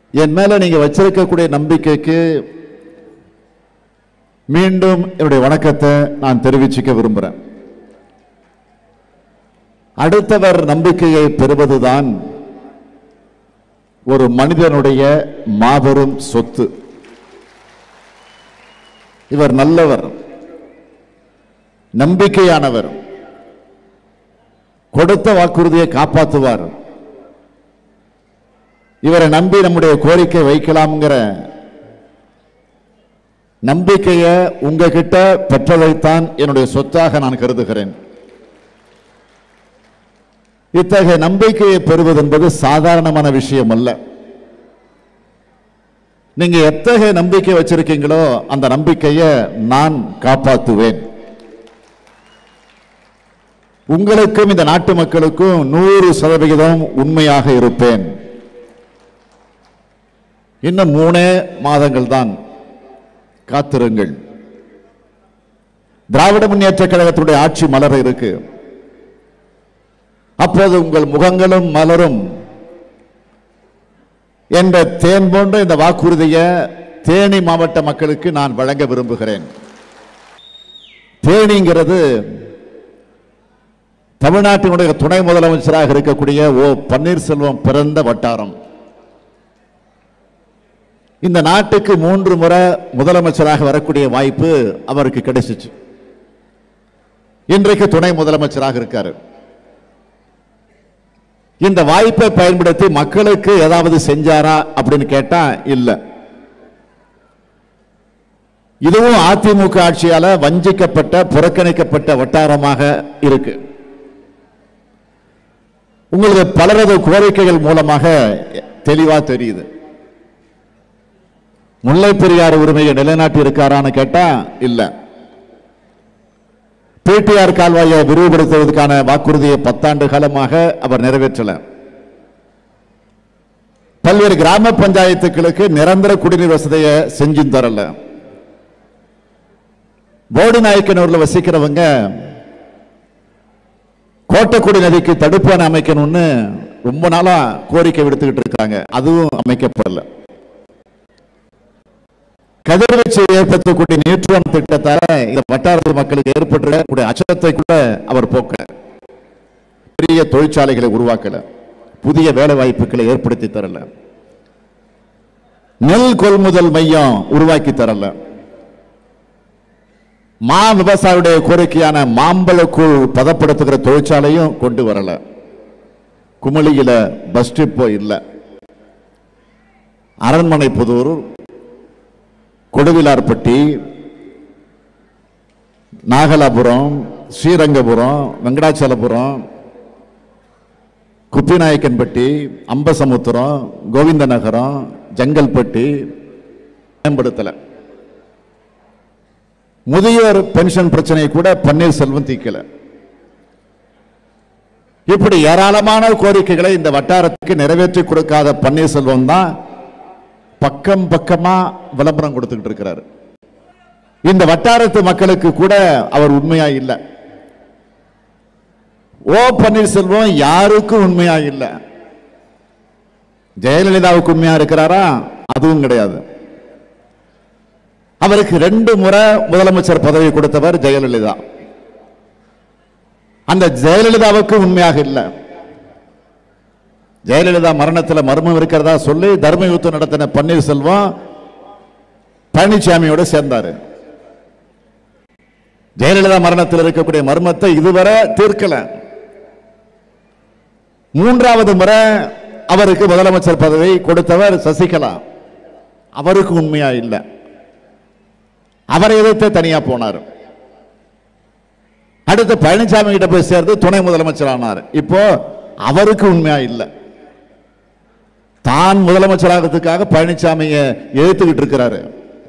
என் மேல நீங்க வச்சிருக்கக்கூடிய நம்பிக்கைக்கு மீண்டும் என்னுடைய வணக்கத்தை நான் தெரிவிச்சுக்க விரும்புறேன் அடுத்தவர் நம்பிக்கையை பெறுவதுதான் ஒரு மனிதனுடைய மாபெரும் சொத்து இவர் நல்லவர் நம்பிக்கையானவர் கொடுத்த வாக்குறுதியை காப்பாற்றுவார் இவரை நம்பி நம்முடைய கோரிக்கை வைக்கலாம்ங்கிற நம்பிக்கையை உங்ககிட்ட பெற்றதைத்தான் என்னுடைய சொத்தாக நான் கருதுகிறேன் இத்தகைய நம்பிக்கையை பெறுவது என்பது சாதாரணமான விஷயம் அல்ல நீங்க எத்தகைய நம்பிக்கை வச்சிருக்கீங்களோ அந்த நம்பிக்கையை நான் காப்பாற்றுவேன் உங்களுக்கும் இந்த நாட்டு மக்களுக்கும் நூறு சதவிகிதம் உண்மையாக இருப்பேன் இன்னும் மூணே மாதங்கள் தான் காத்திருங்கள் திராவிட முன்னேற்ற கழகத்துடைய ஆட்சி மலர இருக்கு அப்போது உங்கள் முகங்களும் மலரும் என்ற தேன் போன்ற இந்த வாக்குறுதியை தேனி மாவட்ட மக்களுக்கு நான் வழங்க விரும்புகிறேன் தேனிங்கிறது தமிழ்நாட்டினுடைய துணை முதலமைச்சராக இருக்கக்கூடிய ஓ பன்னீர்செல்வம் பிறந்த வட்டாரம் இந்த நாட்டுக்கு மூன்று முறை முதலமைச்சராக வரக்கூடிய வாய்ப்பு அவருக்கு கிடைச்சிச்சு இன்றைக்கு துணை முதலமைச்சராக இருக்காரு இந்த வாய்ப்பை பயன்படுத்தி மக்களுக்கு ஏதாவது செஞ்சாரா அப்படின்னு கேட்டா இல்ல இதுவும் அதிமுக ஆட்சியால வஞ்சிக்கப்பட்ட புறக்கணிக்கப்பட்ட வட்டாரமாக இருக்கு உங்களுக்கு பலரது கோரிக்கைகள் மூலமாக தெளிவா தெரியுது முல்லை பெரியார் உரிமையை நிலைநாட்டி இருக்காரான்னு கேட்டா இல்ல பிடிஆர் கால்வாயை விரிவுபடுத்துவதற்கான வாக்குறுதியை பத்தாண்டு காலமாக அவர் நிறைவேற்றல பல்வேறு கிராம பஞ்சாயத்துகளுக்கு நிரந்தர குடிநீர் வசதியை செஞ்சு தரல போடி நாயக்கனூர்ல வசிக்கிறவங்க கோட்டக்குடி நதிக்கு தடுப்பணை அமைக்கணும்னு ரொம்ப நாளா கோரிக்கை விடுத்துக்கிட்டு இருக்காங்க அதுவும் அமைக்கப்படல கதிர்வீச்சு ஏற்படுத்தக்கூடிய நியூட்ரான் திட்டத்தால இந்த வட்டார மக்களுக்கு ஏற்பட்டுக்கூடிய அச்சத்தை கூட அவர் போக்கல பெரிய தொழிற்சாலைகளை உருவாக்கல புதிய வேலை வாய்ப்புகளை ஏற்படுத்தி தரல நெல் கொள்முதல் மையம் உருவாக்கி தரல மா விவசாயியுடைய கோரிக்கையான மாம்பழக்கூழ் பதப்படுத்துகிற தொழிற்சாலையும் கொண்டு வரல குமளியில பஸ் டிப்போ இல்ல அரண்மனை புதூர் கொடுவிலார்பட்டி நாகலாபுரம் ஸ்ரீரங்கபுரம் வெங்கடாச்சலபுரம் குப்பிநாயக்கன்பட்டி அம்பசமுத்திரம் கோவிந்தநகரம் ஜங்கல்பட்டி மேம்படுத்தல முதியோர் பென்ஷன் பிரச்சனையை கூட பன்னீர்செல்வம் தீக்கல இப்படி ஏராளமான கோரிக்கைகளை இந்த வட்டாரத்துக்கு நிறைவேற்றி கொடுக்காத பன்னீர்செல்வம் தான் பக்கம் பக்கமா விளம்பரம் கொடுத்துக்கிட்டு இருக்கிறாரு இந்த வட்டாரத்து மக்களுக்கு கூட அவர் உண்மையா இல்லை ஓ பன்னீர்செல்வம் யாருக்கும் உண்மையா இல்லை ஜெயலலிதாவுக்கு உண்மையா இருக்கிறாரா அதுவும் கிடையாது அவருக்கு ரெண்டு முறை முதலமைச்சர் பதவி கொடுத்தவர் ஜெயலலிதா அந்த ஜெயலலிதாவுக்கு உண்மையாக இல்லை ஜெயலலிதா மரணத்தில் மர்மம் இருக்கிறதா சொல்லி தர்ம யுத்தம் நடத்தின பன்னீர்செல்வம் பழனிசாமியோட சேர்ந்தாரு ஜெயலலிதா மரணத்தில் இருக்கக்கூடிய மர்மத்தை இதுவரை தீர்க்கல மூன்றாவது முறை அவருக்கு முதலமைச்சர் பதவி கொடுத்தவர் சசிகலா அவருக்கு உண்மையா இல்லை அவரை எதிர்த்து தனியா போனார் அடுத்து பழனிசாமி கிட்ட போய் சேர்ந்து துணை முதலமைச்சர் ஆனார் இப்போ அவருக்கு உண்மையா இல்லை தான் முதலமைச்சராகிறதுக்காக பழனிசாமியை எதிர்த்துக்கிட்டு இருக்கிறாரு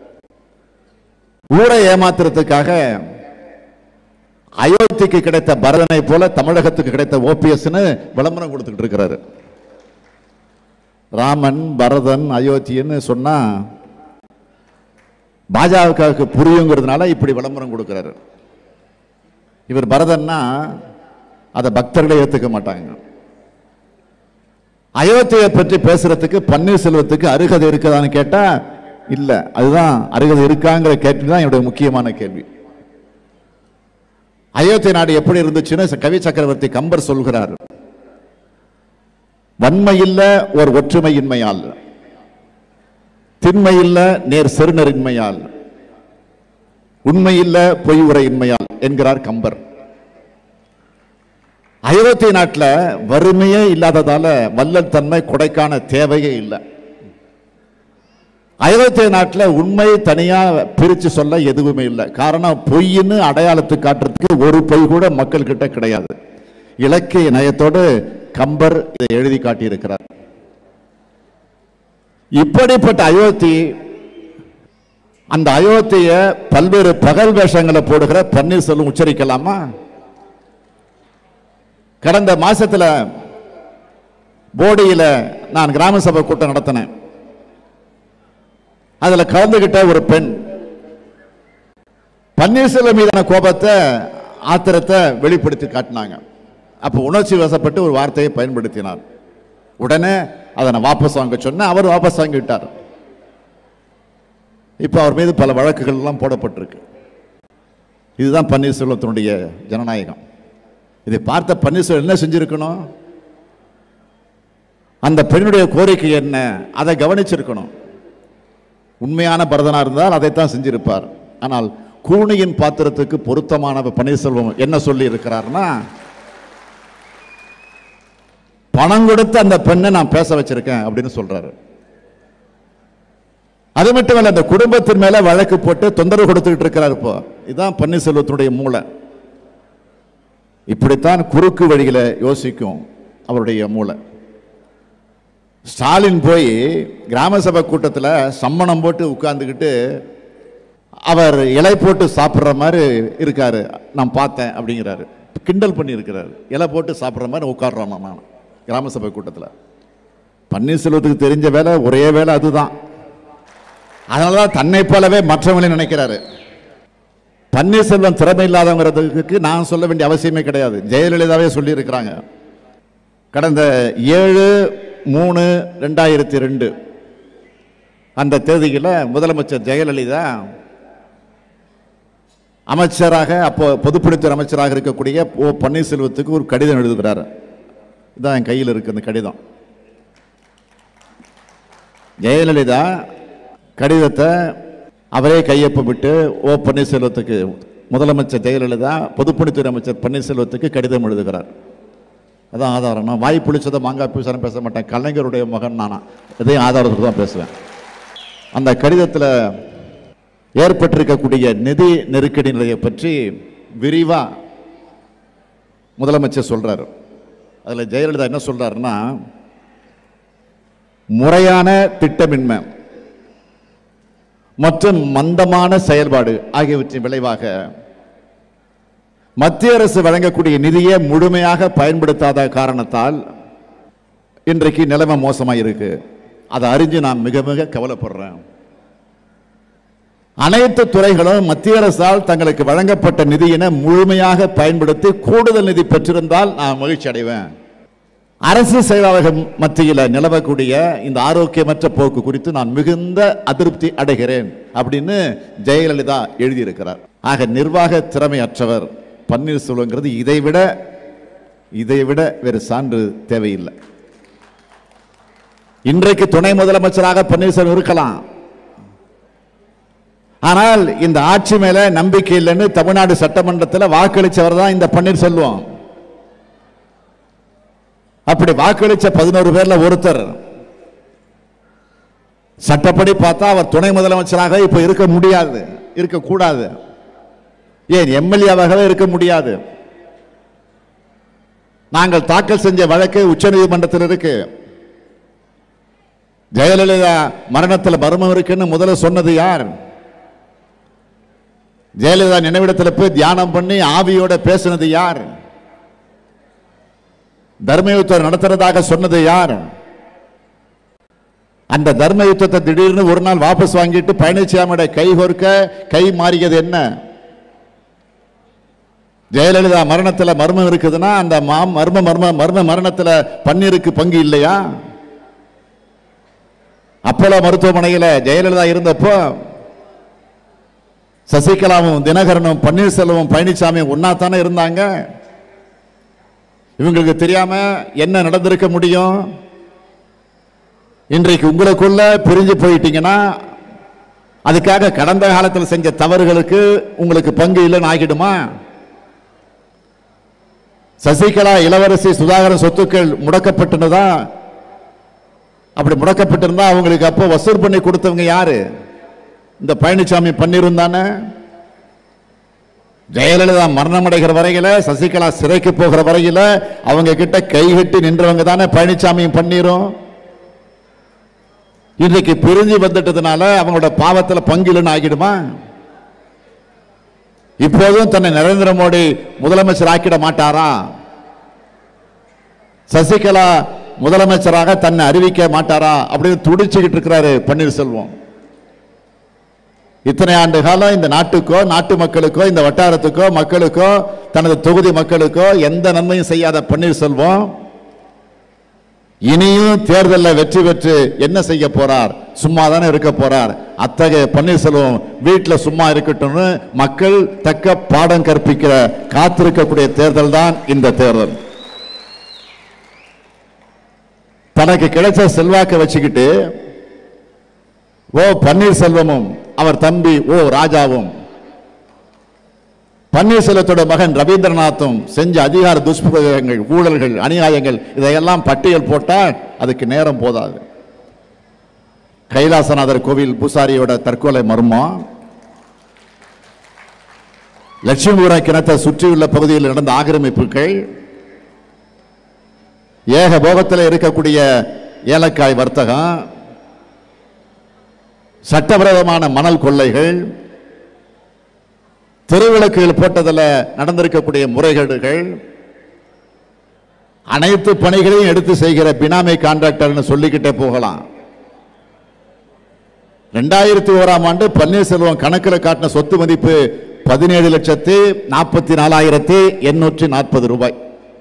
ஊரை ஏமாத்துறதுக்காக அயோத்திக்கு கிடைத்த பரதனை போல தமிழகத்துக்கு கிடைத்த ஓபிஎஸ்னு விளம்பரம் கொடுத்துக்கிட்டு இருக்கிறாரு ராமன் பரதன் அயோத்தின்னு சொன்னா பாஜகவுக்கு புரியுங்கிறதுனால இப்படி விளம்பரம் கொடுக்கிறாரு இவர் பரதன்னா அதை பக்தர்களே ஏத்துக்க மாட்டாங்க அயோத்தியை பற்றி பேசுறதுக்கு பன்னீர்செல்வத்துக்கு அருகதை இருக்குதான்னு கேட்டா இல்ல அதுதான் அருகதை இருக்காங்கிற கேள்வி தான் என்னுடைய முக்கியமான கேள்வி அயோத்தி நாடு எப்படி இருந்துச்சுன்னு கவி சக்கரவர்த்தி கம்பர் சொல்கிறார் வன்மையில்ல ஒரு ஒற்றுமையின்மையால் திண்மையில்ல நேர் செருணரின்மையால் உண்மையில்ல பொய் உரையின்மையால் என்கிறார் கம்பர் அயோத்திய நாட்டில் வறுமையே இல்லாததால வல்லல் தன்மை கொடைக்கான தேவையே இல்லை அயோத்திய நாட்டில் உண்மை தனியா பிரிச்சு சொல்ல எதுவுமே இல்லை காரணம் பொய்ன்னு அடையாளத்துக்கு காட்டுறதுக்கு ஒரு பொய் கூட மக்கள் கிட்ட கிடையாது இலக்கிய நயத்தோடு கம்பர் இதை எழுதி காட்டியிருக்கிறார் இப்படிப்பட்ட அயோத்தி அந்த அயோத்திய பல்வேறு பகல் வேஷங்களை போடுகிற பன்னீர்செல்வம் உச்சரிக்கலாமா கடந்த மாசத்துல போடியில நான் கிராம சபை கூட்டம் நடத்தினேன் அதுல கலந்துகிட்ட ஒரு பெண் பன்னீர்செல்வம் மீதான கோபத்தை ஆத்திரத்தை வெளிப்படுத்தி காட்டினாங்க அப்போ உணர்ச்சி வசப்பட்டு ஒரு வார்த்தையை பயன்படுத்தினார் உடனே அதை நான் வாபஸ் வாங்க சொன்னேன் அவர் வாபஸ் வாங்கி விட்டார் இப்போ அவர் மீது பல வழக்குகள் எல்லாம் போடப்பட்டிருக்கு இதுதான் பன்னீர்செல்வத்தினுடைய ஜனநாயகம் இதை பார்த்த பன்னீர்செல்வம் என்ன செஞ்சிருக்கணும் அந்த பெண்ணுடைய கோரிக்கை என்ன அதை கவனிச்சிருக்கணும் உண்மையான பரதனா இருந்தால் அதைத்தான் செஞ்சிருப்பார் ஆனால் கூனியின் பாத்திரத்துக்கு பொருத்தமான பன்னீர்செல்வம் என்ன சொல்லி இருக்கிறார்னா பணம் கொடுத்து அந்த பெண்ணை நான் பேச வச்சிருக்கேன் அப்படின்னு சொல்றாரு அது மட்டும் இல்ல அந்த குடும்பத்தின் மேல வழக்கு போட்டு தொந்தரவு கொடுத்துக்கிட்டு இருக்கிறார் இப்போ இதுதான் பன்னீர்செல்வத்தினுடைய மூளை இப்படித்தான் குறுக்கு வழியில யோசிக்கும் அவருடைய மூளை ஸ்டாலின் போய் கிராம சபை கூட்டத்தில் சம்மணம் போட்டு உட்கார்ந்துக்கிட்டு அவர் இலை போட்டு சாப்பிட்ற மாதிரி இருக்காரு நான் பார்த்தேன் அப்படிங்கிறாரு கிண்டல் பண்ணி இருக்கிறாரு இலை போட்டு சாப்பிட்ற மாதிரி உட்காடுறோம் நான் கிராம சபை கூட்டத்தில் பன்னீர்செல்வத்துக்கு தெரிஞ்ச வேலை ஒரே வேலை அதுதான் அதனால தான் தன்னை போலவே மற்றவங்களை நினைக்கிறாரு பன்னீர்செல்வம் திறமை இல்லாதவங்கிறதுக்கு நான் சொல்ல வேண்டிய அவசியமே கிடையாது ஜெயலலிதாவே சொல்லி இருக்கிறாங்க கடந்த ஏழு மூணு ரெண்டாயிரத்தி ரெண்டு அந்த தேதியில் முதலமைச்சர் ஜெயலலிதா அமைச்சராக அப்போ பொதுப்பணித்துறை அமைச்சராக இருக்கக்கூடிய ஓ பன்னீர்செல்வத்துக்கு ஒரு கடிதம் எழுதுகிறார் இதான் என் கையில் இருக்கு அந்த கடிதம் ஜெயலலிதா கடிதத்தை அவரே கையொப்பமிட்டு ஓ பன்னீர்செல்வத்துக்கு முதலமைச்சர் ஜெயலலிதா பொதுப்பணித்துறை அமைச்சர் பன்னீர்செல்வத்துக்கு கடிதம் எழுதுகிறார் அதான் ஆதாரம் நான் வாய் புளிச்சதை மாங்காய் பூசாரம் பேச மாட்டேன் கலைஞருடைய மகன் நானா இதையும் ஆதாரத்துக்கு தான் பேசுவேன் அந்த கடிதத்தில் ஏற்பட்டிருக்கக்கூடிய நிதி நெருக்கடி நிலையை பற்றி விரிவா முதலமைச்சர் சொல்றாரு அதுல ஜெயலலிதா என்ன சொல்றாருன்னா முறையான திட்டமின்மை மற்றும் மந்தமான செயல்பாடு ஆகியவற்றின் விளைவாக மத்திய அரசு வழங்கக்கூடிய நிதியை முழுமையாக பயன்படுத்தாத காரணத்தால் இன்றைக்கு நிலைமை மோசமாக இருக்கு அதை அறிஞ்சு நான் மிக மிக கவலைப்படுறேன் அனைத்து துறைகளும் மத்திய அரசால் தங்களுக்கு வழங்கப்பட்ட நிதியினை முழுமையாக பயன்படுத்தி கூடுதல் நிதி பெற்றிருந்தால் நான் மகிழ்ச்சி அடைவேன் அரசு செயலாளர்கள் மத்தியில் நிலவக்கூடிய இந்த ஆரோக்கியமற்ற போக்கு குறித்து நான் மிகுந்த அதிருப்தி அடைகிறேன் அப்படின்னு ஜெயலலிதா எழுதியிருக்கிறார் ஆக நிர்வாக திறமையற்றவர் பன்னீர்செல்வங்கிறது இதைவிட இதைவிட வேறு சான்று தேவையில்லை இன்றைக்கு துணை முதலமைச்சராக பன்னீர்செல்வம் இருக்கலாம் ஆனால் இந்த ஆட்சி மேல நம்பிக்கை இல்லைன்னு தமிழ்நாடு சட்டமன்றத்தில் வாக்களிச்சவர் தான் இந்த பன்னீர்செல்வம் அப்படி வாக்களிச்ச பதினோரு பேர்ல ஒருத்தர் சட்டப்படி பார்த்தா அவர் துணை முதலமைச்சராக இப்ப இருக்க முடியாது இருக்கக்கூடாது ஏன் எம்எல்ஏவாகவே இருக்க முடியாது நாங்கள் தாக்கல் செஞ்ச வழக்கு உச்சநீதிமன்றத்தில் இருக்கு ஜெயலலிதா மரணத்தில் மர்மம் இருக்குன்னு முதல்ல சொன்னது யார் ஜெயலலிதா நினைவிடத்தில் போய் தியானம் பண்ணி ஆவியோட பேசினது யார் தர்ம யுத்தம் நடத்துறதாக சொன்னது யார் அந்த தர்ம யுத்தத்தை திடீர்னு ஒரு நாள் வாபஸ் வாங்கிட்டு பழனிசாமியோட கை கோர்க்க கை மாறியது என்ன ஜெயலலிதா மரணத்துல மர்மம் இருக்குதுன்னா அந்த மா- மர்ம மர்ம மர்ம மரணத்துல பன்னீருக்கு பங்கு இல்லையா அப்போலோ மருத்துவமனையில ஜெயலலிதா இருந்தப்போ சசிகலாவும் தினகரனும் பன்னீர்செல்வமும் பழனிசாமியும் ஒன்னா தானே இருந்தாங்க இவங்களுக்கு தெரியாம என்ன நடந்திருக்க முடியும் இன்றைக்கு உங்களுக்குள்ள பிரிஞ்சு போயிட்டீங்கன்னா அதுக்காக கடந்த காலத்தில் செஞ்ச தவறுகளுக்கு உங்களுக்கு பங்கு இல்லைன்னு ஆகிடுமா சசிகலா இளவரசி சுதாகரன் சொத்துக்கள் முடக்கப்பட்டுனதா அப்படி முடக்கப்பட்டிருந்தா அவங்களுக்கு அப்போ வசூல் பண்ணி கொடுத்தவங்க யாரு இந்த பழனிசாமி பன்னீரும் தானே ஜெயலலிதா மரணம் அடைகிற வரையில சசிகலா சிறைக்கு போகிற வரையில அவங்க கிட்ட கைகட்டி நின்றவங்க தானே பழனிசாமியும் பன்னீரும் இன்றைக்கு பிரிஞ்சு வந்துட்டதுனால அவங்களோட பாவத்துல பங்கு இல்லைன்னு ஆகிடுமா இப்போதும் தன்னை நரேந்திர மோடி முதலமைச்சர் ஆக்கிட மாட்டாரா சசிகலா முதலமைச்சராக தன்னை அறிவிக்க மாட்டாரா அப்படின்னு துடிச்சுக்கிட்டு இருக்கிறாரு பன்னீர்செல்வம் இத்தனை ஆண்டு காலம் இந்த நாட்டுக்கோ நாட்டு மக்களுக்கோ இந்த வட்டாரத்துக்கோ மக்களுக்கோ தனது தொகுதி மக்களுக்கோ எந்த நன்மையும் செய்யாத பன்னீர்செல்வம் இனியும் தேர்தலில் வெற்றி பெற்று என்ன செய்ய போறார் சும்மா தானே இருக்க போறார் அத்தகைய பன்னீர்செல்வம் வீட்டில் சும்மா இருக்கட்டும்னு மக்கள் தக்க பாடம் கற்பிக்கிற காத்திருக்கக்கூடிய தேர்தல் தான் இந்த தேர்தல் தனக்கு கிடைச்ச செல்வாக்கை வச்சுக்கிட்டு ஓ பன்னீர்செல்வமும் அவர் தம்பி ஓ ராஜாவும் பன்னீர்செல்வத்தோட மகன் ரவீந்திரநாத்தும் செஞ்ச அதிகார துஷ்பிரயோகங்கள் ஊழல்கள் அநியாயங்கள் இதையெல்லாம் பட்டியல் போட்டால் அதுக்கு நேரம் போதாது கைலாசநாதர் கோவில் பூசாரியோட தற்கொலை மர்மம் லட்சுமிபுரம் கிணத்தை சுற்றியுள்ள பகுதியில் நடந்த ஆக்கிரமிப்புகள் ஏக போகத்தில் இருக்கக்கூடிய ஏலக்காய் வர்த்தகம் சட்டவிரோதமான மணல் கொள்ளைகள் தெருவிளக்குகள் போட்டதில் நடந்திருக்கக்கூடிய முறைகேடுகள் அனைத்து பணிகளையும் எடுத்து செய்கிற பினாமி கான்ட்ராக்டர்னு சொல்லிக்கிட்டே போகலாம் ரெண்டாயிரத்தி ஓராம் ஆண்டு பன்னீர்செல்வம் கணக்கில் காட்டின சொத்து மதிப்பு பதினேழு லட்சத்தி நாற்பத்தி நாலாயிரத்தி எண்ணூற்றி நாற்பது ரூபாய்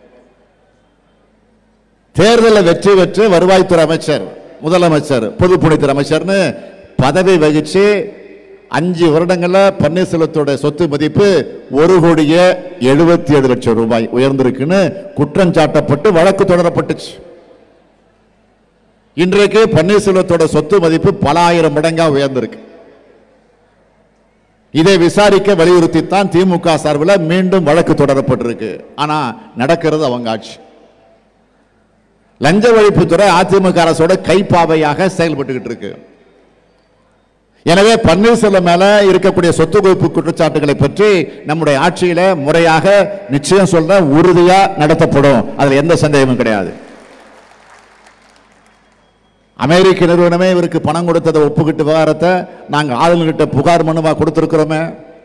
தேர்தலில் வெற்றி பெற்று வருவாய்த்துறை அமைச்சர் முதலமைச்சர் பொதுப்பணித்துறை அமைச்சர்னு பதவி வகிச்சு அஞ்சு வருடங்கள்ல பன்னீர்செல்வத்தோட சொத்து மதிப்பு ஒரு கோடியே எழுபத்தி ஏழு லட்சம் ரூபாய் உயர்ந்திருக்குன்னு குற்றம் சாட்டப்பட்டு வழக்கு தொடரப்பட்டுச்சு இன்றைக்கு பன்னீர்செல்வத்தோட சொத்து மதிப்பு பல ஆயிரம் மடங்கா உயர்ந்திருக்கு இதை விசாரிக்க வலியுறுத்தித்தான் திமுக சார்பில் மீண்டும் வழக்கு தொடரப்பட்டிருக்கு ஆனா நடக்கிறது அவங்க ஆட்சி லஞ்ச ஒழிப்புத்துறை அதிமுக அரசோட கைப்பாவையாக செயல்பட்டுக்கிட்டு இருக்கு எனவே பன்னீர்செல்வம் மேல இருக்கக்கூடிய சொத்து குவிப்பு குற்றச்சாட்டுகளை பற்றி நம்முடைய ஆட்சியில முறையாக நிச்சயம் சொல்ற உறுதியா நடத்தப்படும் அதுல எந்த சந்தேகமும் கிடையாது அமெரிக்க நிறுவனமே இவருக்கு பணம் கொடுத்ததை ஒப்புக்கிட்டு விவகாரத்தை நாங்க ஆளுநர்கிட்ட புகார் மனுவா கொடுத்திருக்கிறோமே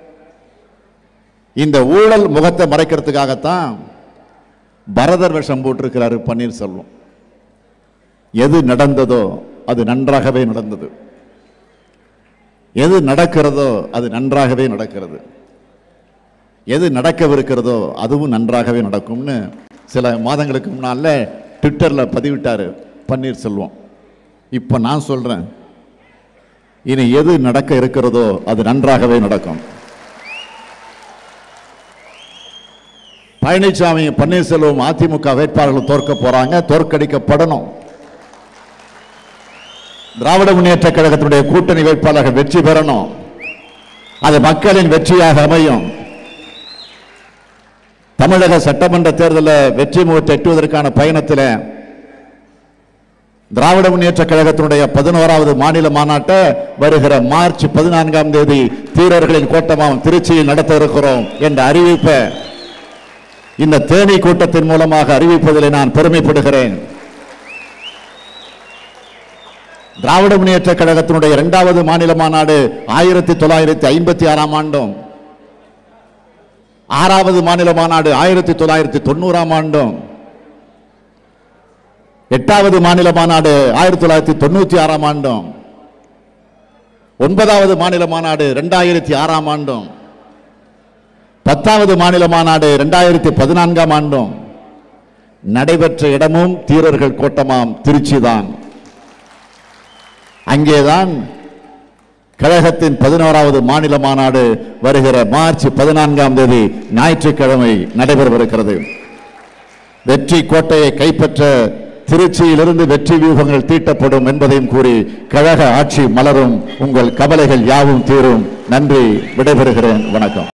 இந்த ஊழல் முகத்தை மறைக்கிறதுக்காகத்தான் பரதர் வேஷம் போட்டிருக்கிறாரு பன்னீர்செல்வம் எது நடந்ததோ அது நன்றாகவே நடந்தது எது நடக்கிறதோ அது நன்றாகவே நடக்கிறது எது நடக்கவிருக்கிறதோ அதுவும் நன்றாகவே நடக்கும்னு சில மாதங்களுக்கு முன்னால ட்விட்டரில் பதிவிட்டார் பன்னீர்செல்வம் இப்போ நான் சொல்றேன் இனி எது நடக்க இருக்கிறதோ அது நன்றாகவே நடக்கும் பழனிசாமி பன்னீர்செல்வம் அதிமுக வேட்பாளர்கள் தோற்க போறாங்க தோற்கடிக்கப்படணும் திராவிட முன்னேற்ற கழகத்தினுடைய கூட்டணி வேட்பாளர்கள் வெற்றி பெறணும் அது மக்களின் வெற்றியாக அமையும் தமிழக சட்டமன்ற தேர்தலில் வெற்றி முகத்தை எட்டுவதற்கான பயணத்தில் திராவிட முன்னேற்ற கழகத்தினுடைய பதினோராவது மாநில மாநாட்டை வருகிற மார்ச் பதினான்காம் தேதி தீரர்களின் கோட்டமாம் திருச்சியில் நடத்த இருக்கிறோம் என்ற அறிவிப்பை இந்த தேனி கூட்டத்தின் மூலமாக அறிவிப்பதில் நான் பெருமைப்படுகிறேன் திராவிட முன்னேற்ற கழகத்தினுடைய இரண்டாவது மாநில மாநாடு ஆயிரத்தி தொள்ளாயிரத்தி ஐம்பத்தி ஆறாம் ஆண்டும் ஆறாவது மாநில மாநாடு ஆயிரத்தி தொள்ளாயிரத்தி தொண்ணூறாம் ஆண்டும் எட்டாவது மாநில மாநாடு ஆயிரத்தி தொள்ளாயிரத்தி தொண்ணூத்தி ஆறாம் ஆண்டும் ஒன்பதாவது மாநில மாநாடு இரண்டாயிரத்தி ஆறாம் ஆண்டும் பத்தாவது மாநில மாநாடு இரண்டாயிரத்தி பதினான்காம் ஆண்டும் நடைபெற்ற இடமும் தீரர்கள் கோட்டமாம் திருச்சி தான் அங்கேதான் கழகத்தின் பதினோராவது மாநில மாநாடு வருகிற மார்ச் பதினான்காம் தேதி ஞாயிற்றுக்கிழமை நடைபெறவிருக்கிறது வெற்றி கோட்டையை கைப்பற்ற திருச்சியிலிருந்து வெற்றி வியூகங்கள் தீட்டப்படும் என்பதையும் கூறி கழக ஆட்சி மலரும் உங்கள் கவலைகள் யாவும் தீரும் நன்றி விடைபெறுகிறேன் வணக்கம்